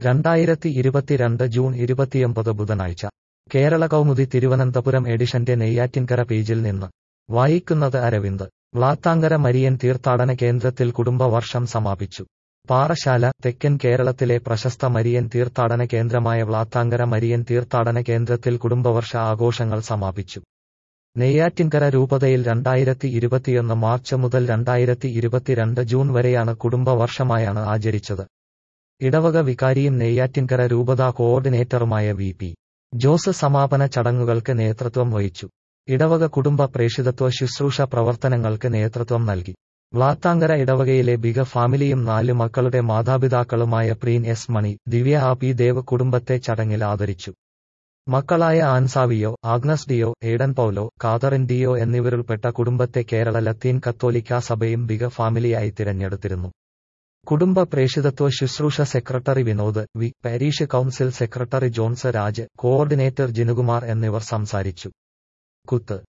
രണ്ടായിരത്തി ഇരുപത്തിരണ്ട് ജൂൺ ഇരുപത്തിയൊമ്പത് ബുധനാഴ്ച കേരള കൗമുദി തിരുവനന്തപുരം എഡിഷന്റെ നെയ്യാറ്റിൻകര പേജിൽ നിന്ന് വായിക്കുന്നത് അരവിന്ദ് വ്ളാത്താങ്കര മരിയൻ തീർത്ഥാടന കേന്ദ്രത്തിൽ കുടുംബവർഷം സമാപിച്ചു പാറശാല തെക്കൻ കേരളത്തിലെ പ്രശസ്ത മരിയൻ തീർത്ഥാടന കേന്ദ്രമായ വ്ളാത്താങ്കര മരിയൻ തീർത്ഥാടന കേന്ദ്രത്തിൽ കുടുംബവർഷ ആഘോഷങ്ങൾ സമാപിച്ചു നെയ്യാറ്റിൻകര രൂപതയിൽ രണ്ടായിരത്തി ഇരുപത്തിയൊന്ന് മാർച്ച് മുതൽ രണ്ടായിരത്തി ഇരുപത്തിരണ്ട് ജൂൺ വരെയാണ് കുടുംബവർഷമായാണ് ആചരിച്ചത് ഇടവക വികാരിയും നെയ്യാറ്റിൻകര രൂപതാ കോർഡിനേറ്ററുമായ വി പി ജോസ് സമാപന ചടങ്ങുകൾക്ക് നേതൃത്വം വഹിച്ചു ഇടവക കുടുംബ പ്രേഷിതത്വ ശുശ്രൂഷ പ്രവർത്തനങ്ങൾക്ക് നേതൃത്വം നൽകി വ്ളാത്താങ്കര ഇടവകയിലെ ബിഗ ഫാമിലിയും നാല് മക്കളുടെ മാതാപിതാക്കളുമായ പ്രീൻ എസ് മണി ദിവ്യ ആ പി ദേവ് കുടുംബത്തെ ചടങ്ങിൽ ആദരിച്ചു മക്കളായ Ansavio Agnes Deo Aiden Paulo Catherine Deo എന്നിവരുൾപ്പെട്ട കുടുംബത്തെ കേരള ലത്തീൻ കത്തോലിക്ക സഭയും ബിഗ ഫാമിലിയായി തിരഞ്ഞെടുത്തിരുന്നു കുടുംബ പ്രേഷിതത്വ ശുശ്രൂഷ secretary Vinod V parish council secretary Johns Raj coordinator Jinukumar എന്നിവർ സംസാരിച്ചു കുത്ത്